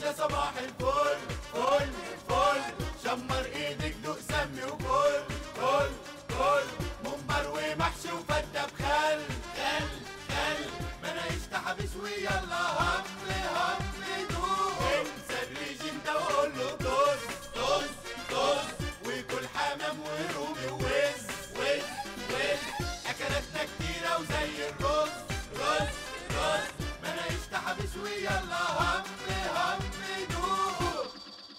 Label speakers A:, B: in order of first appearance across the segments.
A: يا صباح الفل فل فل شمر ايدك دوق سمي وكل كل كل ممبار ومحشي وفتة بخل خل خل ما انا حبس ويلا هم هم دوق انسى الريجيم ده وقول له طز طز طز وكل حمام ورومي ووز وز وز اكلاتنا كتيرة وزي الرز رز رز ما انا حبس ويلا هم هم دوق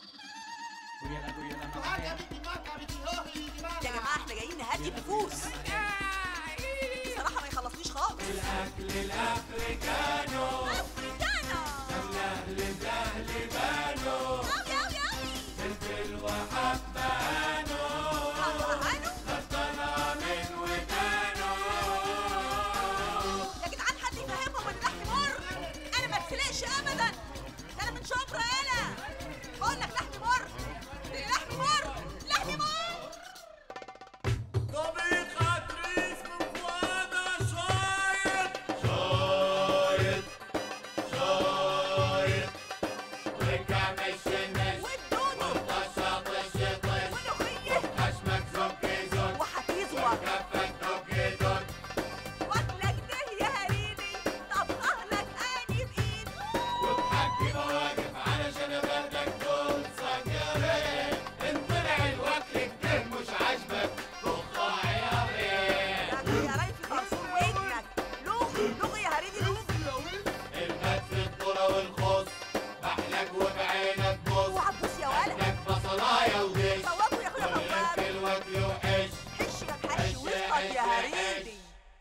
B: يا جماعه احنا جايين نهدي النفوس بصراحه ما يخلصنيش خالص
A: الاكل الافريكانو
B: افريكانا
A: الاهل الاهل بانو
B: قوي قوي قوي
A: فلفل وحبانو
B: هانو
A: خطنا من ودانو
B: يا جدعان حد يفهمهم ان اللحم مر انا ما اتسلقش ابدا ده انا من شبرا انا بقول لك لحم مر لحم مر لحم مر
A: طبيخ عتريس من فؤادة شايط شايط شايط رجع مشمش
B: والدودو
A: طشة طش طش
B: واللوخيه
A: خشمك زك زك
B: وهتيزوك
A: كفك دك دك
B: واكلك ده يا هريدي طبخه لك اني بايد
A: وبحكي مواقف علشان ابهدك كل سكرين ان طلع الوكل كده مش عاجبك طخ عيارين
B: يا يا رايف خرصون ودنك لوخي لوخي يا هريدي لوخي
A: المات في الذرة والخص بحلك وبعينك بص
B: وعبوس يا ولد
A: لك بصلاية ودش
B: صوابوا يا اخويا
A: وياك
B: بابا
A: الوكل وحش
B: حش يا الحش وسطك يا هريدي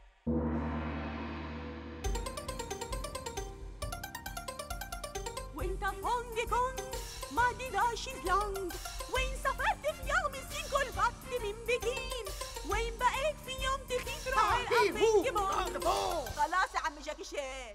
B: وانت في هونج كونج ما دي شيزلونج وين سافرت في يوم الصين كل بط من بكين وين بقيت في يوم تخيط راعي الأمريكي بونج خلاص يا عم جاكي شان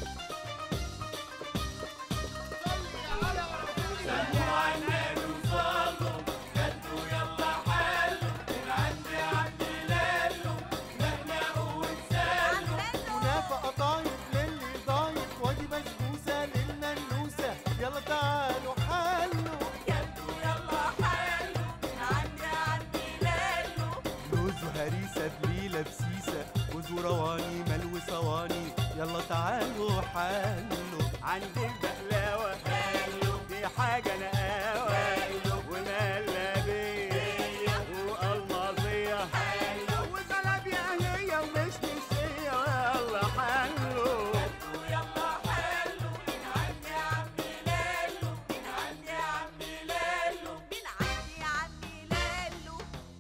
A: سلموا على النبي وصلوا كلوا يلا حلوا من عندي عندي لالو نقنقوا ونسلوا
C: كنافة قطايف للي ضايف وادي بسبوسة للننوسة يلا تعالوا حلوا
B: كلوا يلا حلو من عندي عندي لالو
C: لوز وهريسة بليلة بسيسة وز ورواني ملو صواني يلا تعالوا حلوا عندي البقلاوة حلو دي حاجة نقاوة حلو ومهلبية وألماظية حلو وزلابية هي ومش نسية يلا حلوا
A: يلا حلو من عندي عمي لالو من عندي عمي لالو
B: من عندي عندي لالو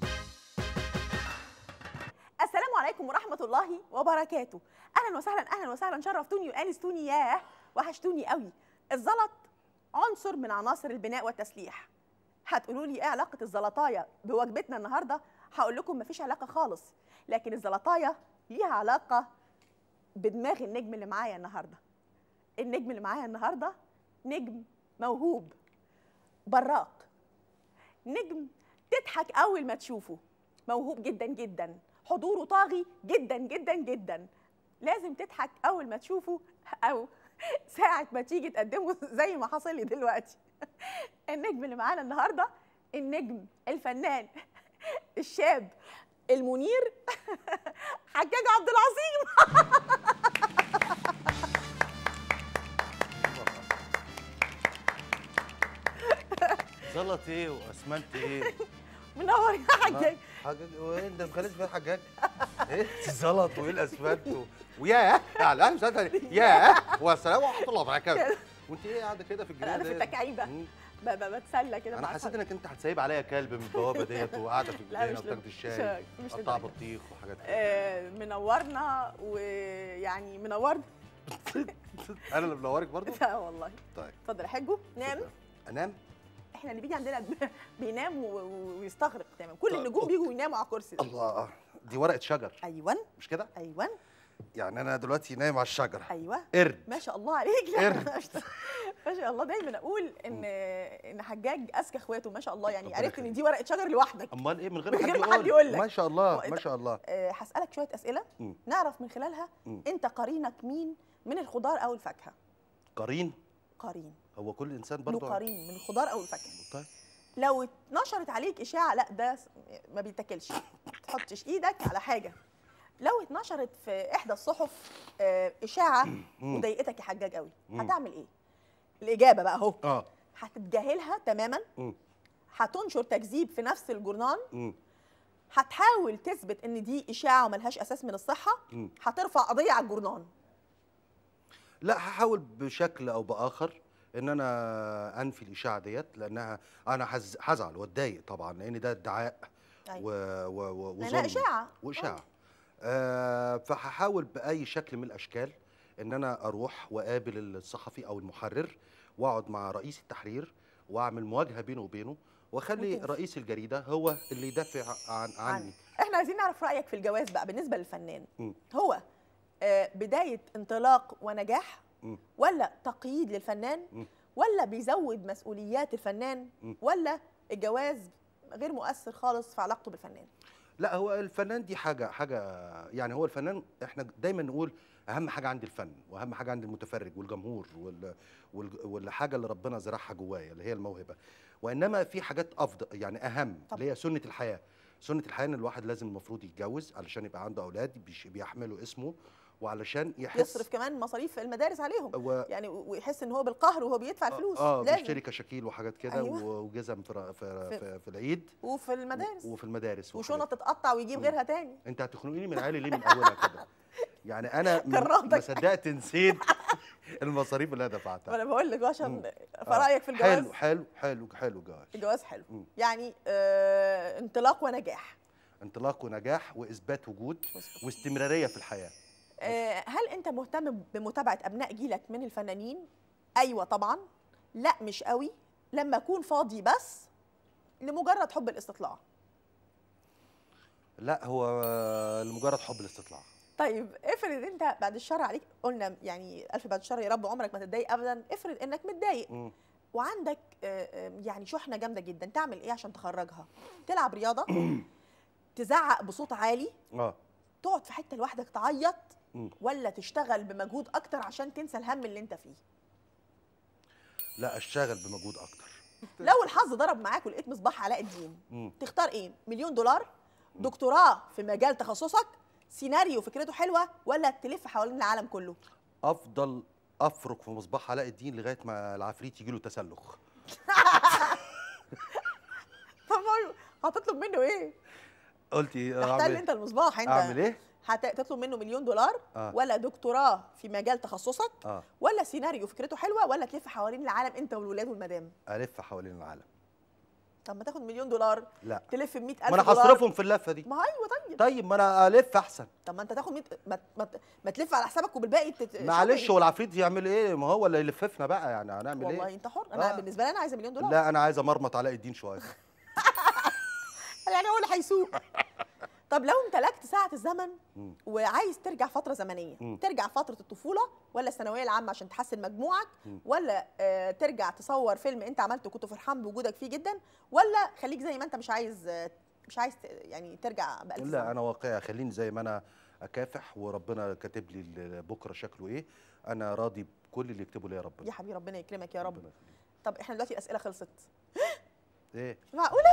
B: السلام عليكم ورحمة الله وبركاته أهلا وسهلا أهلا وسهلا شرفتوني وآنستوني ياه وحشتوني قوي الزلط عنصر من عناصر البناء والتسليح هتقولوا لي ايه علاقة الزلطاية بوجبتنا النهاردة هقول لكم مفيش علاقة خالص لكن الزلطاية ليها علاقة بدماغ النجم اللي معايا النهاردة النجم اللي معايا النهاردة نجم موهوب براق نجم تضحك اول ما تشوفه موهوب جدا جدا حضوره طاغي جدا جدا جدا لازم تضحك اول ما تشوفه او ساعة ما تيجي تقدمه زي ما حصل لي دلوقتي النجم اللي معانا النهارده النجم الفنان الشاب المنير حجاج عبد العظيم
D: زلط ايه واسمنت ايه
B: منور يا حجاج
D: حاجاج وين ده مخلص فين حجاج ايه الزلط وايه الاسمنت و- وياه يعني مش عارف ياه والسلام ورحمه الله وبركاته وانت ايه قاعده كده في الجنينه
B: انا في
D: ديت؟
B: التكعيبه
D: مم.
B: ب- ب- بتسلى كده
D: انا
B: مع
D: حسيت
B: أصحابي.
D: انك انت هتسيب عليا كلب من البوابه ديت وقاعده في
B: لا،
D: الجنينه
B: مش
D: وبتاخد
B: لد-
D: الشاي
B: مش- مش
D: قطع
B: لدرجة.
D: بطيخ وحاجات كده
B: آه، منورنا ويعني منورنا
D: انا اللي منورك برضه
B: لا والله
D: طيب
B: اتفضل يا حجو نام
D: انام
B: احنا اللي بيجي عندنا بينام و- و- ويستغرق تمام كل
D: طيب،
B: النجوم
D: أوكي.
B: بيجوا يناموا على الكرسي ده
D: الله دي ورقه شجر
B: ايوه
D: مش كده
B: ايوه
D: يعني انا دلوقتي نايم على الشجره
B: ايوه
D: قرد
B: ما شاء الله عليك لا
D: قرد.
B: ما شاء الله دايما اقول ان ان حجاج اذكى اخواته ما شاء الله يعني
D: ربنا
B: عرفت ان
D: يخليك.
B: دي ورقه شجر لوحدك
D: امال ايه من غير
B: من
D: ما
B: غير
D: حد
B: ما حد
D: يقول
B: يقول لك.
D: ما شاء الله
B: هو
D: ما
B: إنت-
D: شاء الله
B: آه، هسالك شويه اسئله
D: مم.
B: نعرف من خلالها
D: مم.
B: انت قرينك مين من الخضار او الفاكهه
D: قرين
B: قرين
D: هو كل انسان
B: له
D: برضه
B: قرين من الخضار او الفاكهه
D: طيب
B: لو اتنشرت عليك اشاعه لا ده س- ما بيتاكلش ما تحطش ايدك على حاجه لو اتنشرت في احدى الصحف آه، اشاعه وضايقتك يا حجاج قوي هتعمل ايه الاجابه بقى اهو
D: اه
B: هتتجاهلها تماما
D: مم.
B: هتنشر تكذيب في نفس الجورنال
D: مم.
B: هتحاول تثبت ان دي اشاعه وملهاش اساس من الصحه
D: مم.
B: هترفع قضيه على الجورنال
D: لا هحاول بشكل او باخر ان انا انفي الاشاعه ديت لانها انا هز- هزعل واتضايق طبعا لان ده ادعاء
B: أيوة.
D: و... و... و...
B: لانها
D: وظلم
B: اشاعه
D: واشاعه آه فهحاول باي شكل من الاشكال ان انا اروح واقابل الصحفي او المحرر واقعد مع رئيس التحرير واعمل مواجهه بينه وبينه واخلي
B: وتنفي.
D: رئيس الجريده هو اللي يدافع عن
B: عن
D: عني
B: احنا عايزين نعرف رايك في الجواز بقى بالنسبه للفنان
D: مم.
B: هو آه، بدايه انطلاق ونجاح
D: مم.
B: ولا تقييد للفنان
D: مم.
B: ولا بيزود مسؤوليات الفنان
D: مم.
B: ولا الجواز غير مؤثر خالص في علاقته بالفنان
D: لا هو الفنان دي حاجه حاجه يعني هو الفنان احنا دايما نقول اهم حاجه عند الفن واهم حاجه عند المتفرج والجمهور وال وال- والحاجه اللي ربنا زرعها جوايا اللي هي الموهبه وانما في حاجات افضل يعني اهم
B: طب.
D: اللي هي سنه الحياه سنه الحياه ان الواحد لازم المفروض يتجوز علشان يبقى عنده اولاد بيش- بيحملوا اسمه وعلشان يحس
B: يصرف كمان مصاريف المدارس عليهم
D: و...
B: يعني و- ويحس ان هو بالقهر وهو بيدفع الفلوس
D: اه
B: لازم.
D: بيشتري كشاكيل وحاجات كده
B: أيوة.
D: و- وجزم في, ر- في,
B: في-
D: في, في العيد
B: وفي المدارس
D: وفي المدارس وحاجات
B: وشنط تتقطع ويجيب
D: مم.
B: غيرها تاني
D: انت هتخنقيني من عيالي ليه من اولها كده يعني انا من-
B: كرهتك.
D: ما صدقت نسيت المصاريف اللي انا دفعتها
B: وانا بقول لك عشان
D: مم.
B: في رايك في الجواز
D: حلو حلو حلو حلو جواز
B: الجواز حلو
D: مم.
B: يعني آه انطلاق ونجاح
D: انطلاق ونجاح واثبات وجود واستمراريه في الحياه
B: آه هل انت مهتم بمتابعه ابناء جيلك من الفنانين ايوه طبعا لا مش قوي لما اكون فاضي بس لمجرد حب الاستطلاع
D: لا هو لمجرد حب الاستطلاع
B: طيب افرض انت بعد الشر عليك قلنا يعني الف بعد الشر يا رب عمرك ما تتضايق ابدا افرض انك متضايق
D: مم.
B: وعندك آه، آه، يعني شحنه جامده جدا تعمل ايه عشان تخرجها تلعب رياضه تزعق بصوت عالي
D: اه
B: تقعد في حته لوحدك تعيط
D: مم.
B: ولا تشتغل بمجهود اكتر عشان تنسى الهم اللي انت فيه
D: لا اشتغل بمجهود اكتر
B: لو الحظ ضرب معاك ولقيت مصباح علاء الدين
D: مم.
B: تختار ايه مليون دولار دكتوراه في مجال تخصصك سيناريو فكرته حلوه ولا تلف حوالين العالم كله
D: افضل افرك في مصباح علاء الدين لغايه ما العفريت يجي له تسلخ
B: طب ما- هتطلب منه ايه
D: قلت ايه
B: تحتل
D: اعمل
B: انت المصباح انت
D: اعمل ايه
B: هتطلب منه مليون دولار
D: آه.
B: ولا دكتوراه في مجال تخصصك
D: اه
B: ولا سيناريو فكرته حلوه ولا تلف حوالين العالم انت والولاد والمدام
D: الف حوالين العالم
B: طب ما تاخد مليون دولار
D: لا
B: تلف ب 100000
D: ما انا
B: دولار
D: هصرفهم في اللفه دي
B: ما ايوه طيب
D: طيب ما انا الف احسن
B: طب ما انت تاخد 100 ما, ما, ما تلف على حسابك وبالباقي تت...
D: معلش
B: shopping.
D: هو العفريت يعمل ايه ما هو اللي يلففنا بقى يعني هنعمل
B: والله
D: ايه
B: انت حر انا
D: آه.
B: بالنسبه لي انا عايزه مليون دولار
D: لا انا عايز امرمط علاء الدين شويه
B: يعني هو اللي هيسوق طب لو امتلكت ساعه الزمن
D: مم.
B: وعايز ترجع فتره زمنيه
D: مم.
B: ترجع فتره الطفوله ولا الثانويه العامه عشان تحسن مجموعك
D: مم.
B: ولا آه ترجع تصور فيلم انت عملته كنت فرحان بوجودك فيه جدا ولا خليك زي ما انت مش عايز آه، مش عايز ت- يعني ترجع بألف
D: لا
B: سنة؟
D: انا واقعي خليني زي ما انا اكافح وربنا كاتب لي ال- بكره شكله ايه انا راضي بكل اللي يكتبه لي يا ربنا
B: يا حبيبي ربنا يكرمك يا رب
D: ربنا يخليك.
B: طب احنا دلوقتي الاسئله خلصت
D: ايه
B: معقوله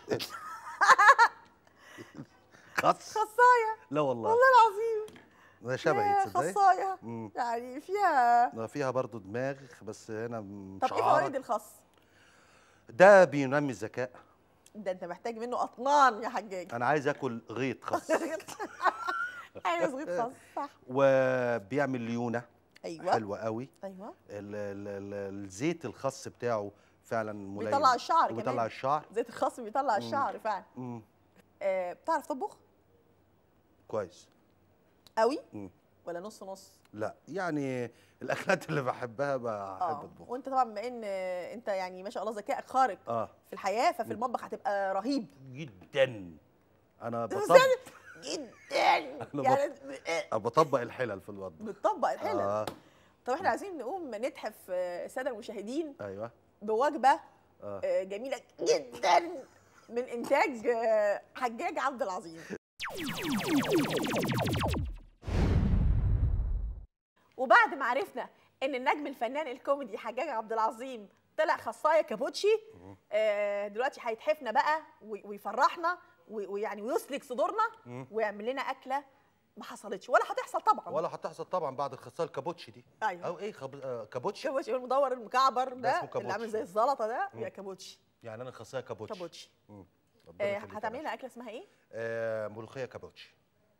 D: خص
B: خصايه
D: لا والله
B: والله العظيم
D: ده شبهي
B: يا
D: تصدقي
B: خصايه
D: مم.
B: يعني فيها
D: ده فيها برضو دماغ بس هنا مش
B: طب ايه
D: عارف.
B: فوائد الخص
D: ده بينمي الذكاء
B: ده انت محتاج منه اطنان يا حجاج
D: انا عايز اكل غيط خاص
B: عايز غيط خاص صح
D: وبيعمل ليونه
B: ايوه
D: حلوه قوي
B: ايوه
D: ال ال ال الزيت الخاص بتاعه فعلا ملين
B: بيطلع الشعر
D: وبيطلع
B: كمان
D: الشعر
B: زيت الخاص بيطلع
D: مم.
B: الشعر فعلا
D: مم.
B: آه بتعرف تطبخ
D: كويس
B: قوي
D: مم.
B: ولا نص نص
D: لا يعني الاكلات اللي بحبها بحب
B: اه
D: اطبخ
B: وانت طبعا بما ان آه، انت يعني ما شاء الله ذكائك خارق
D: اه
B: في الحياه ففي
D: مم.
B: المطبخ هتبقى رهيب
D: جدا انا
B: بس
D: بطبق
B: جدا
D: أنا
B: يعني
D: بطبق الحلل في المطبخ
B: بتطبق الحلل
D: اه
B: طب احنا عايزين نقوم نتحف آه، الساده المشاهدين
D: ايوه
B: بوجبه
D: اه
B: آه، جميله جدا من انتاج آه، حجاج عبد العظيم وبعد ما عرفنا ان النجم الفنان الكوميدي حجاج عبد العظيم طلع خصايه كابوتشي آه دلوقتي هيتحفنا بقى وي- ويفرحنا وي- ويعني ويسلك صدورنا ويعمل لنا اكله ما حصلتش ولا هتحصل طبعا
D: ولا هتحصل طبعا بعد الخصال الكابوتشي دي
B: أيوة.
D: او ايه خب... آه كابوتشي
B: كابوتشي المدور المكعبر
D: ده
B: ده
D: اسمه
B: اللي عامل
D: كابوتشي.
B: زي الزلطه ده يا كابوتشي
D: يعني انا خصايه كابوتشي
B: كابوتشي
D: مم. ربنا
B: آه
D: يخليك يا
B: هتعملي
D: باشا.
B: لنا اكله اسمها ايه؟
D: آه ملوخيه كابوتشي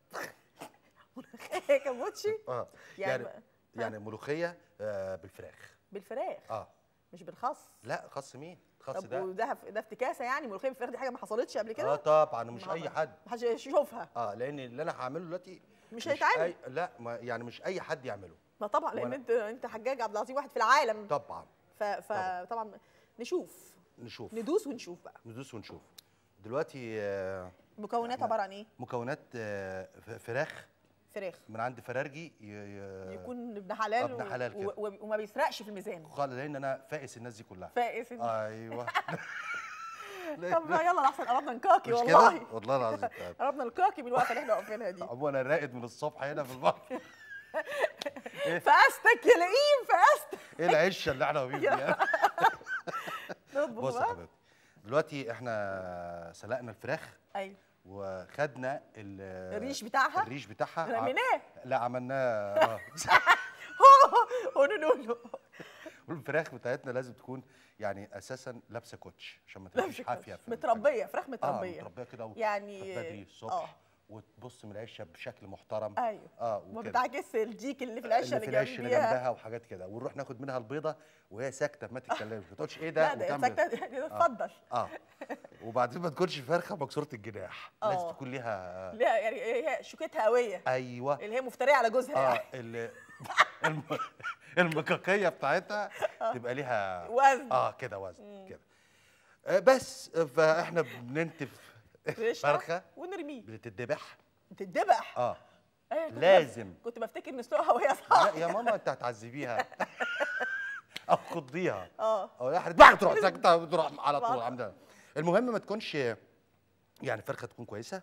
B: كابوتشي
D: اه
B: يعني
D: يعني يعني ملوخيه آه بالفراخ
B: بالفراخ
D: اه
B: مش بالخس
D: لا خاص مين خاص
B: طب
D: ده
B: وده ده افتكاسه يعني ملوخيه بالفراخ دي حاجه ما حصلتش قبل
D: اه
B: كده
D: طبعا مش
B: ما-
D: اي حد
B: ما حدش يشوفها
D: اه لان اللي انا هعمله دلوقتي
B: مش هيتعمل.
D: أي... لا ما يعني مش اي حد يعمله
B: ما طبعا لان
D: وأنا-
B: انت انت حجاج عبد العظيم واحد في العالم
D: طبعا
B: ف- فطبعا نشوف
D: نشوف
B: ندوس ونشوف بقى
D: ندوس ونشوف دلوقتي آه
B: مكونات
D: إحنا-
B: عباره عن ايه
D: مكونات آه ف- فراخ
B: فراخ
D: من عند فرارجي ي... ي...
B: يكون ابن حلال,
D: ابن
B: و-
D: حلال كده.
B: و- و- وما بيسرقش في الميزان
D: قال لان انا فائس الناس دي كلها
B: فائس إن-
D: ايوه
B: طب ما يلا احسن قربنا نكاكي
D: مش
B: والله
D: كده والله العظيم
B: قربنا نكاكي من الوقفه اللي احنا واقفينها دي
D: عموما انا راقد من الصبح هنا في البحر
B: فاستك يا لئيم فاستك
D: ايه العشه اللي احنا واقفين فيها
B: نطبخ
D: بص يا
B: بقى
D: حبيبتي دلوقتي احنا سلقنا الفراخ
B: ايوه
D: وخدنا ال-
B: الريش بتاعها؟
D: الريش بتاعها ع-
B: رميناه
D: لا عملناه اه
B: قولوا له
D: والفراخ بتاعتنا لازم تكون يعني اساسا لابسه كوتش عشان ما تبقاش حافيه في ال-
B: متربيه فراخ
D: اه
B: متربيه
D: متربيه كده و-
B: يعني-
D: بدري الصبح
B: آه.
D: وتبص من العشه بشكل محترم
B: ايوه
D: اه
B: وما
D: وكده.
B: بتعكس الديك اللي في العشه
D: اللي
B: اللي,
D: في العش اللي
B: جنبيها
D: جنبها وحاجات كده ونروح ناخد منها البيضه وهي ساكته ما تتكلمش ما تقولش ايه ده
B: لا ده
D: وتعمل-
B: ساكته اتفضل
D: اه وبعدين ما تكونش فرخه مكسوره الجناح لازم
B: آه.
D: تكون ليها
B: ليها يعني هي شوكتها قويه
D: ايوه
B: اللي هي مفتريه على جوزها
D: اه
B: يعني
D: ال- الم... المكاكيه بتاعتها تبقى ليها
B: وزن.
D: اه كده وزن كده آه بس فاحنا بننتف
B: ريشها
D: فرخه
B: ونرميه
D: بتتذبح
B: تتذبح
D: اه
B: أيوة، كنت
D: لازم.
B: بف- كنت بفتكر نسلقها وهي
D: لا
B: صح
D: يا ماما انت هتعذبيها او خضيها
B: اه
D: او يا حرة تروح ساكته تروح على طول
B: بعض.
D: الحمد لله المهم ما تكونش يعني فرخه تكون كويسه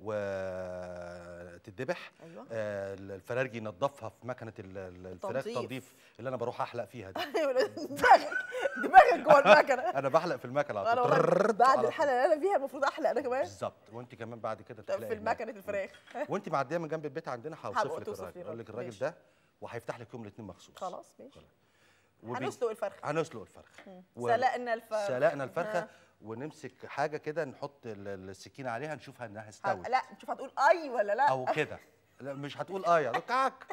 D: وتتذبح
B: أيوة.
D: آه الفرارجي ينضفها في مكنه ال- ال- الفراخ
B: تنظيف.
D: تنظيف اللي انا بروح احلق فيها دي
B: دماغك دماغك جوه المكنه
D: انا بحلق في المكنه على
B: انا
D: طول
B: والله
D: تررررت
B: بعد
D: على
B: الحلقه
D: طول.
B: اللي انا فيها المفروض احلق انا كمان
D: بالظبط وانت كمان بعد كده
B: طب
D: تحلقي
B: في
D: هناك.
B: المكنه الفراخ
D: وانت معديه من جنب البيت عندنا
B: هبقى
D: هوصف لك
B: توصف لي
D: الراجل
B: الراجل.
D: اقول لك الراجل
B: ماشي.
D: ده وهيفتح لك يوم الاثنين مخصوص
B: خلاص ماشي
D: وبي-
B: هنسلق الفرخه
D: هنسلق الفرخ و-
B: سلقنا الفرخه
D: سلقنا الفرخه
B: ها.
D: ونمسك حاجه كده نحط ال- السكينه عليها نشوفها انها
B: ه-
D: استوت
B: لا نشوف هتقول اي ولا لا
D: او كده لا مش هتقول اه يعني كعك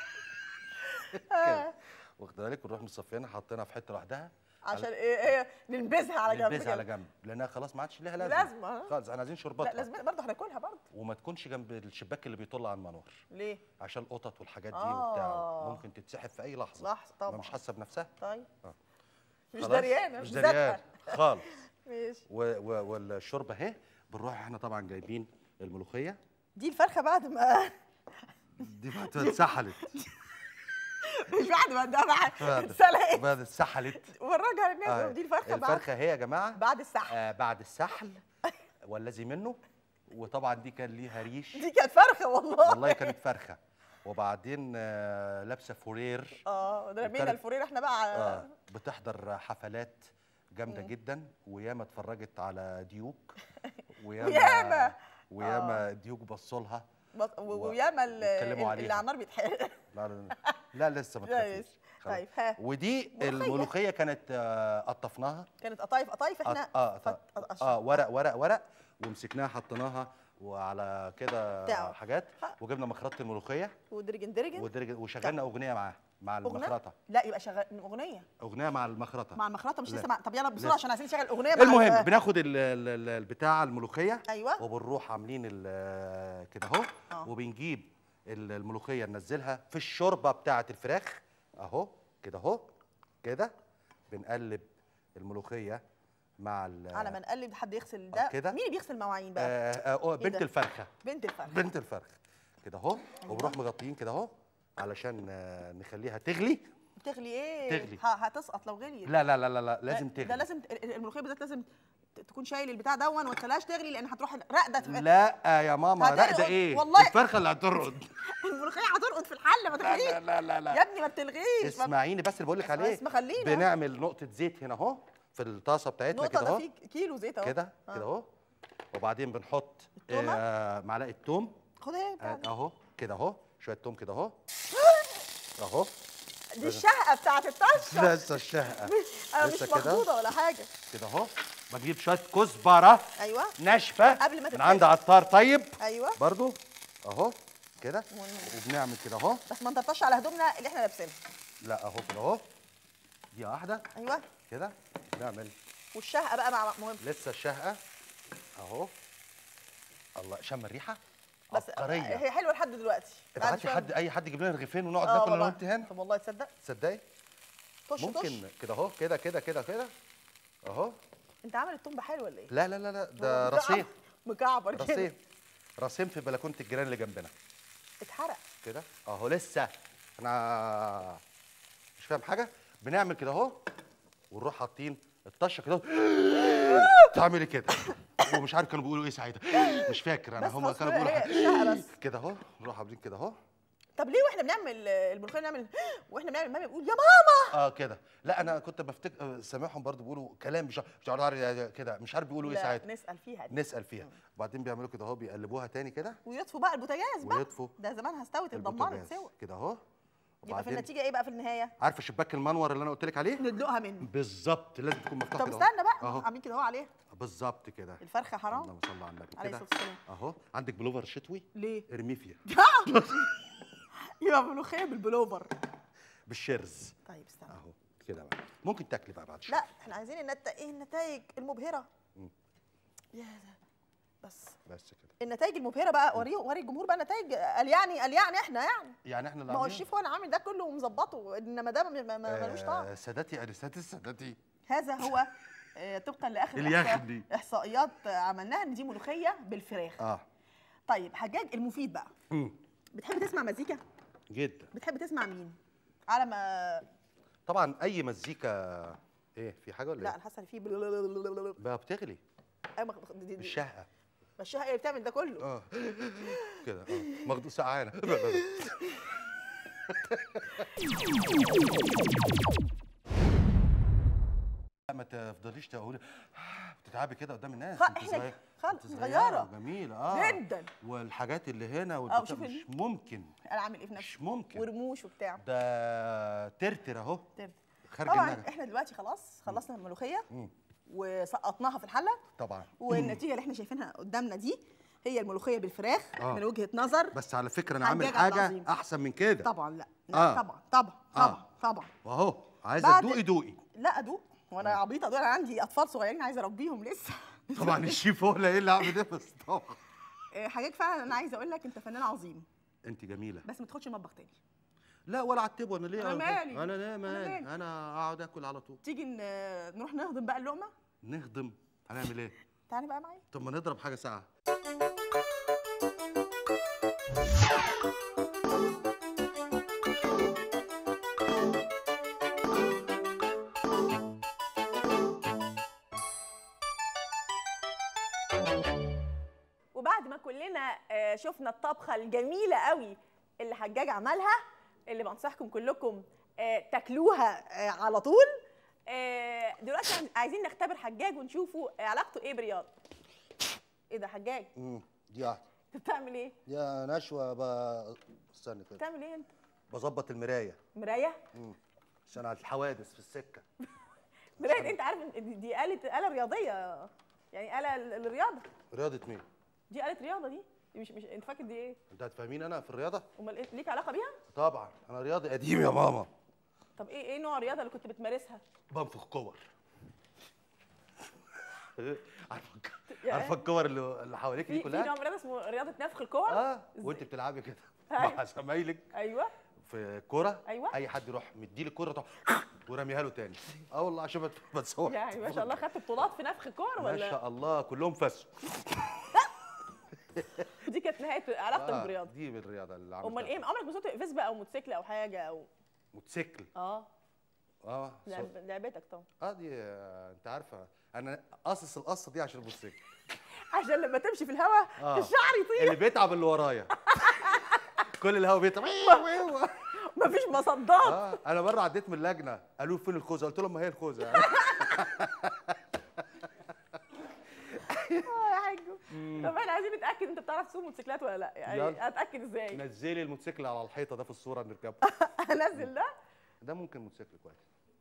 D: كده واخد بالك ونروح مصفينها حاطينها في حته لوحدها
B: عشان ايه ايه ننبذها على جنب
D: نلبسها على
B: كده.
D: جنب لانها خلاص ما عادش ليها لازمه
B: لازمة، ها؟
D: خالص احنا عايزين
B: لا
D: شربات
B: لازم برضه هناكلها برضه
D: وما تكونش جنب الشباك اللي بيطل على المنور
B: ليه
D: عشان القطط والحاجات دي
B: آه.
D: وبتاع ممكن تتسحب في اي لحظه
B: لحظة طبعاً.
D: ما مش حاسه بنفسها
B: طيب
D: آه.
B: مش
D: خلاص؟
B: دريانه
D: مش
B: مذاكرة.
D: دريان خالص
B: ماشي
D: و- و- والشوربه اهي بنروح احنا طبعا جايبين الملوخيه
B: دي الفرخه بعد ما
D: دي بعد ما اتسحلت
B: مش بعد ما ده
D: بعد-
B: اتسلقت
D: بعد اتسحلت
B: ورجع للناس
D: آه.
B: دي الفرخه بعد
D: الفرخه هي يا جماعه
B: بعد السحب
D: آه بعد السحل والذي منه وطبعا دي كان ليها ريش
B: دي كانت فرخه والله
D: والله كانت فرخه وبعدين آه لابسه فورير
B: اه ده رمينا
D: وكانت-
B: الفورير احنا بقى
D: آه بتحضر حفلات جامده جدا وياما اتفرجت على ديوك وياما
B: وياما.
D: وياما الديوك بصوا لها
B: بط- و-
D: و-
B: وياما ال-
D: واتكلموا
B: اللي
D: عليها.
B: على النار بيتحرق
D: لا, لا لسه ما
B: لا
D: تخافيش
B: لسه.
D: خلاص.
B: طيب ها
D: ودي
B: ملوخية.
D: الملوخيه كانت آه، قطفناها
B: كانت قطايف قطايف احنا
D: قط- اه
B: فت-
D: اه,
B: قش-
D: آه ورق ورق ورق ومسكناها حطيناها وعلى كده
B: بتاعه.
D: حاجات
B: ها.
D: وجبنا مخرطه الملوخيه
B: ودرجن درجن
D: ودرج- وشغلنا اغنيه معاها مع
B: أغنية؟
D: المخرطه
B: لا يبقى شغال اغنيه
D: اغنيه مع المخرطه
B: مع المخرطه مش
D: لا.
B: لسه مع... طب يلا بسرعه
D: لسه.
B: عشان عايزين نشغل اغنيه مع
D: المهم
B: ال-
D: بناخد ال- ال- ال- البتاع الملوخيه
B: ايوه
D: وبنروح عاملين ال- كده اهو
B: آه.
D: وبنجيب ال- الملوخيه ننزلها في الشوربه بتاعه الفراخ اهو كده اهو كده بنقلب الملوخيه مع ال-
B: على ما نقلب حد يغسل ده
D: كده.
B: مين اللي بيغسل مواعين بقى
D: آه آه آه، بنت
B: ده؟
D: الفرخه
B: بنت الفرخ
D: بنت الفرخ كده اهو وبنروح مغطيين كده اهو علشان آه، نخليها تغلي
B: بتغلي ايه
D: تغلي.
B: ه- هتسقط لو غليت
D: لا لا لا لا, لا لازم
B: ده
D: تغلي
B: لازم ت- الملوخيه بالذات لازم ت- تكون شايل البتاع دون وما تخليهاش تغلي لان هتروح راقده في
D: لا يا ماما
B: هترقد.
D: راقده ايه
B: والله.
D: الفرخه اللي هترقد
B: الملوخيه هترقد في الحله ما
D: لا
B: تغليش
D: لا لا لا, لا.
B: يا ابني ما بتلغيش ما-
D: اسمعيني بس اللي بقول لك عليه
B: اسمع خلينا.
D: بنعمل نقطه زيت هنا اهو في الطاسه بتاعتنا
B: نقطه
D: كده
B: ده
D: اهو
B: فيه كيلو زيت اهو
D: كده
B: آه.
D: كده اهو وبعدين بنحط
B: التومة؟
D: آه معلقه توم
B: خد اهي بتاع
D: آه،
B: دي.
D: اهو كده اهو شويه توم كده اهو اهو
B: دي الشهقه بتاعت الطشه
D: لسه الشهقه
B: انا مش
D: لسه كده.
B: مخضوضه ولا حاجه
D: كده اهو بجيب شويه كزبره
B: ايوه
D: ناشفه
B: قبل ما
D: من
B: تتحرق.
D: عند عطار طيب
B: ايوه
D: برضو اهو كده
B: مهم.
D: وبنعمل كده اهو
B: بس ما نطرطش على هدومنا اللي احنا لابسينها
D: لا اهو كده اهو دي واحده
B: ايوه
D: كده نعمل
B: والشهقه بقى مع مهم
D: لسه الشهقه اهو الله شم الريحه
B: بس
D: عبقريه
B: هي حلوه لحد دلوقتي بعد
D: ابعتي
B: شوية-
D: حد اي حد يجيب لنا رغيفين ونقعد
B: آه
D: ناكل انا
B: والله.
D: وانت هنا
B: طب والله تصدق
D: تصدقي
B: طش
D: ممكن
B: طش
D: كده اهو كده كده كده كده اهو
B: انت عامل التوم بحلو ولا ايه؟
D: لا لا لا لا ده
B: مكعب-
D: رصيف
B: مكعبر كده
D: رصيف رصيف في بلكونه الجيران اللي جنبنا
B: اتحرق
D: كده اهو لسه انا مش فاهم حاجه بنعمل كده اهو ونروح حاطين الطشه كده تعملي كده ومش عارف كانوا بيقولوا ايه ساعتها مش فاكر انا
B: بس
D: هم
B: خلاص
D: كانوا
B: هي-
D: بيقولوا
B: هي الشهقة بس.
D: كده اهو نروح عاملين كده اهو
B: طب ليه واحنا بنعمل آه، الملوخيه نعمل واحنا بنعمل مامي بيقول يا ماما
D: اه كده لا انا كنت بفتكر سامعهم برضو بيقولوا كلام مش مش عارف كده مش عارف بيقولوا ايه
B: لا،
D: ساعتها
B: نسال فيها دي
D: نسال فيها وبعدين بيعملوا كده اهو بيقلبوها تاني كده
B: ويطفوا بقى البوتاجاز بقى
D: ويطفوا
B: ده زمانها استوت اتدمرت
D: البوتاجاز
B: سوا
D: كده اهو
B: يبقى في
D: وبعدين
B: النتيجه ايه بقى في النهايه؟
D: عارفه شباك المنور اللي انا قلت لك عليه
B: ندلقها منه
D: بالظبط لازم تكون مفتوح
B: طب
D: كده
B: استنى بقى
D: اهو
B: عاملين كده اهو عليه
D: بالظبط كده
B: الفرخه حرام
D: اللهم صل على النبي
B: عليه
D: كده
B: الصلاة والسلام.
D: اهو عندك بلوفر شتوي
B: ليه؟
D: ارميه فيها
B: يبقى ملوخيه بالبلوفر
D: بالشرز
B: طيب استنى
D: اهو كده بقى ممكن تاكلي بقى بعد شويه
B: لا احنا عايزين النت... ايه النتائج المبهره
D: مم.
B: يا ده بس
D: بس كده
B: النتائج المبهره بقى وريه وري الجمهور بقى نتائج قال يعني قال يعني احنا يعني
D: يعني احنا اللي
B: ما هو
D: عاملين-
B: الشيف هو اللي عامل ده كله ومظبطه انما ده ما- ما- ما- ملوش طعم
D: آه سادتي انسات السادتي
B: هذا هو آه، طبقا لاخر
D: اليخني.
B: إحصاء- احصائيات آه، عملناها ان دي ملوخيه بالفراخ
D: اه
B: طيب حجاج المفيد بقى
D: مم.
B: بتحب تسمع مزيكا
D: جدا
B: بتحب تسمع مين على ما
D: طبعا اي مزيكا ايه في حاجه ولا
B: لا
D: ايه
B: انا حاسه ان في بل-
D: بقى بتغلي
B: أيوة، مخ- دي- دي- دي-
D: بالشهقه
B: مشيها ايه بتعمل ده كله
D: اه كده اه مخدوق سقعانه لا، ما تفضليش تقولي بتتعبي كده قدام الناس
B: خ-
D: انت
B: إحنا
D: صغير-
B: خالص
D: انت
B: صغيرة.
D: وجميله اه
B: جدا
D: والحاجات اللي هنا والبتاع
B: وشوف
D: مش
B: ال-
D: ممكن
B: انا عامل ايه في نفسي
D: مش ممكن
B: ورموش وبتاع
D: ده ترتر اهو
B: طيب.
D: خارج
B: طبعا
D: النغم
B: احنا دلوقتي خلاص خلصنا الملوخيه
D: مم.
B: وسقطناها في الحله
D: طبعا
B: والنتيجه اللي احنا شايفينها قدامنا دي هي الملوخيه بالفراخ
D: آه.
B: من وجهه نظر
D: بس على فكره انا عامل
B: حجاج عبد
D: حاجه
B: العظيم.
D: احسن من كده
B: طبعا لا لا
D: آه.
B: طبعا طبعا
D: آه.
B: طبعا طبعا
D: واهو عايزه
B: بعد-
D: تدوقي دوقي
B: لا ادوق وانا عبيطه دول انا عندي اطفال صغيرين عايزه اربيهم لسه
D: طبعا الشيف هو اللي ايه اللي عامل ده بس طبعا
B: آه، حاجات فعلا انا عايزه اقول لك انت فنان عظيم
D: انت جميله
B: بس ما تدخلش المطبخ تاني
D: لا ولا عتبه انا ليه
B: أنا مالي.
D: انا لا
B: أنا
D: مالي
B: مالي.
D: انا اقعد اكل على طول
B: تيجي ن- نروح نهضم بقى اللقمه
D: نهضم هنعمل ايه
B: تعالى بقى معايا
D: طب ما نضرب حاجه ساعه
B: وبعد ما كلنا آه، شفنا الطبخه الجميله قوي اللي حجاج عملها اللي بنصحكم كلكم آه، تاكلوها آه، على طول آه، دلوقتي عن- عايزين نختبر حجاج ونشوفوا آه، علاقته ايه برياض ايه ده حجاج
D: امم دي واحده
B: انت بتعمل ايه
D: يا نشوه ب... استنى كده
B: بتعمل ايه انت
D: بظبط المرايه
B: مرايه
D: امم عشان على الحوادث في السكه
B: مرايه انت عارف إن دي, دي آلة آلة رياضيه يعني آلة ل- للرياضه
D: رياضه مين
B: دي آلة رياضه دي دي مش مش انت فاكر دي ايه
D: انت هتفهمين انا في الرياضه
B: امال إيه؟ ليك علاقه بيها
D: طبعا انا رياضي قديم يا ماما
B: طب ايه ايه نوع الرياضه اللي كنت بتمارسها
D: بنفخ كور عارفه
B: يا-
D: عارفه الكور اللي اللي حواليك دي
B: في في نوع
D: كلها
B: من الرياضه اسمه رياضه نفخ الكور
D: اه
B: إزاي؟
D: وانت بتلعبي كده
B: أيوة.
D: مع زمايلك
B: ايوه
D: في كوره
B: أيوة.
D: اي حد يروح مديلي الكوره تروح ورميها له تاني اه والله عشان بت- بتصور
B: يعني ما شاء الله خدت بطولات في نفخ الكور
D: ما
B: ولا
D: شاء الله كلهم فسوا
B: دي كانت نهايه علاقتك
D: آه،
B: بالرياضه
D: دي بالرياضه اللي عملتها
B: امال ايه عمرك ما سوقت فيسبا او موتوسيكل او حاجه او
D: موتوسيكل
B: اه
D: اه سو-
B: لعب- لعبتك طبعا
D: اه دي آه، انت عارفه انا قاصص القصه دي عشان الموتوسيكل
B: عشان لما تمشي في الهواء
D: آه.
B: الشعر يطير
D: اللي بيتعب اللي ورايا كل الهوا بيتعب
B: مفيش مصدات
D: اه انا مره عديت من اللجنه قالوا لي فين الخوذه قلت لهم ما هي الخوذه يعني
B: اه يا حاجو طب احنا عايزين نتاكد انت بتعرف تسوق موتوسيكلات ولا لا يعني
D: يلا.
B: اتاكد ازاي
D: نزلي الموتوسيكل على الحيطه ده في الصوره نركبه
B: انزل ده
D: ده ممكن موتوسيكل كويس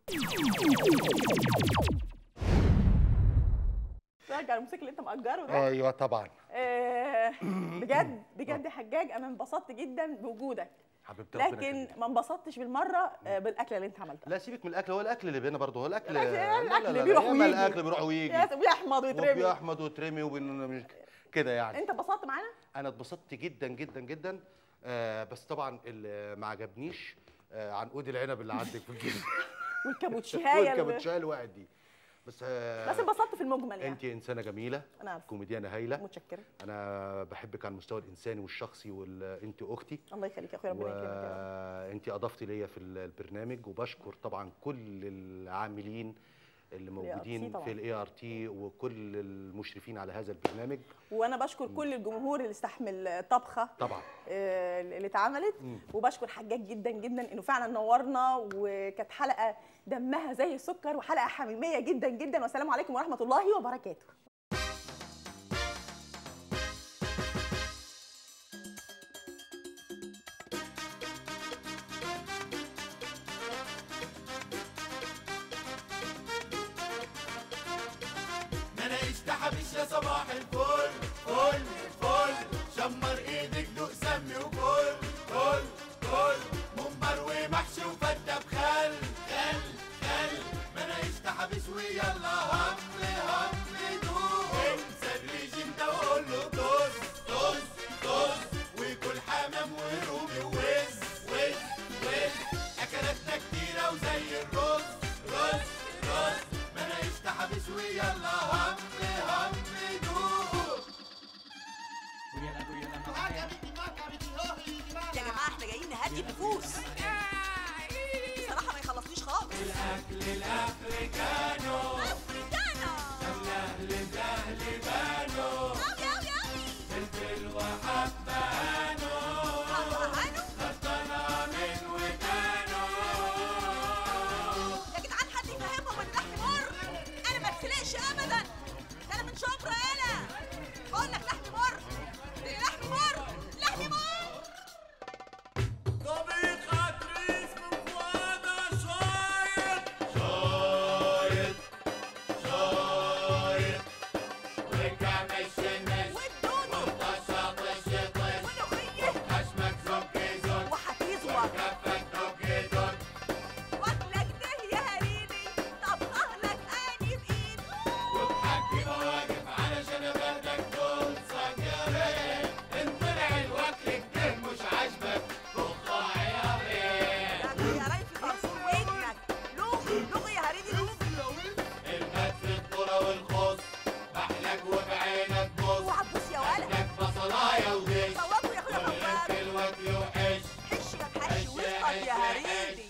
B: راجع الموتوسيكل اللي انت مأجره ده
D: ايوه طبعا
B: آه، بجد بجد يا حجاج انا انبسطت جدا بوجودك
D: حبيبتي ربنا
B: لكن
D: يخليك.
B: ما انبسطتش بالمره آه، بالاكله اللي انت عملتها
D: لا سيبك من الاكل هو الاكل اللي بينا برضه هو الاكل
B: الأكل-
D: لا، لا،
B: الأكل
D: لا، لا،
B: بيروح
D: ياما
B: ويجي.
D: الاكل بيروح ويجي
B: يا بيحمض ويترمي
D: وبيحمد ويترمي وبن... كده يعني
B: انت انبسطت معانا
D: انا اتبسطت جدا جدا جدا آه بس طبعا اللي ما عجبنيش آه عنقود العنب اللي عندك في الجيب
B: والكابوتشايه اللي-
D: والكابوتشايه اللي وقعت دي بس آه
B: بس انبسطت في المجمل يعني
D: انت انسانه جميله
B: انا عارفه
D: كوميديانه هايله
B: متشكره
D: انا بحبك على المستوى الانساني والشخصي وانت اختي
B: الله يخليك يا اخويا ربنا يكرمك يا رب.
D: وانت اضفتي ليا في البرنامج وبشكر طبعا كل العاملين اللي موجودين
B: طبعاً.
D: في الاي ار تي وكل المشرفين على هذا البرنامج
B: وانا بشكر كل الجمهور اللي استحمل الطبخه
D: طبعا
B: آه، اللي اتعملت
D: مم.
B: وبشكر حجاج جدا جدا انه فعلا نورنا وكانت حلقه دمها زي السكر وحلقه حميميه جدا جدا والسلام عليكم ورحمه الله وبركاته
A: ما انا اشتحبش يا صباح الفل فل فل شمر ايدك دوق سمي وكل كل كل ممبر ومحشي وفتة بخل خل خل ما انا اشتحبش ويلا هم هم دوق انسى الريجيم ده وقول له طز طز طز وكل حمام ورومي ووز وز وز اكلاتنا كتيرة وزي الرز رز رز ما انا اشتحبش ويلا هم هم دوق
B: يا جماعه احنا جايين نهدي النفوس بصراحه ما يخلصنيش خالص الاكل الافريكانو افريكانو سهل سهل بانو قوي قوي قوي فلفل وحبانو حبانو من ودانو يا جدعان حد يفهمهم ان اللحم مر انا ما اتخلقش ابدا ده انا من شبرا انا بقول لك لحم مر اللحم مر لحم مر
A: طبيخ عتريس من فؤادة شايط شايط شايط وكعب الشمس
B: والدونو
A: والطشة طش طش
B: واللوخيه
A: خشمك زك زك
B: وحفيظه
A: كفك دك دك
B: واكلك ده يا هريدي طبخه لك اني بايد
A: وبحكي مواقف علشان ابهدك دول سكرين ان طلع الوكل كده مش عاجبك طخها يا بيه
B: يا ريفي خرصون ودنك لوخي لوخي يا هريدي لوخي
A: المات في الذرة والخص بحلك وبعينك بص
B: وعبوس يا ولد
A: لك بصلاية وغش
B: صوابه يا اخويا
A: وغيرت
B: فوار
A: الوكل وحش
B: حش يا بحش واسقط يا هريدي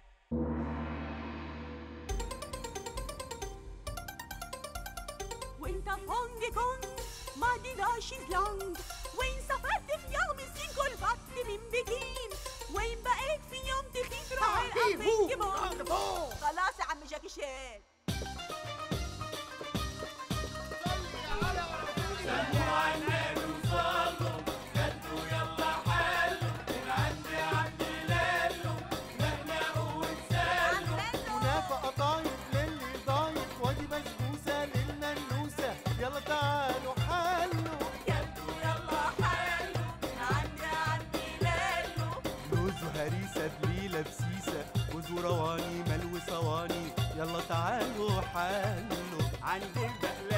B: وانت فونج كونج ما دي داش لونج وين سافرت في يوم السين كل بط من بكين وين بقيت في يوم تخيط راعي الأبنج بونج خلاص يا عم جاكي شان
A: سلموا على النبي وصلوا كلوا يلا حلوا من عندي عندي لالو نهنقوا وتسالوا
C: كنافة قطايف للي ضايف وادي بسبوسة للننوسة يلا تعالوا حلوا
B: كلوا يلا حلو عندي عندي لالو
C: لوز وهريسة بليلة بسيسة وز ورواني ملو صواني يلا تعالوا حلوا عندي البقلاوة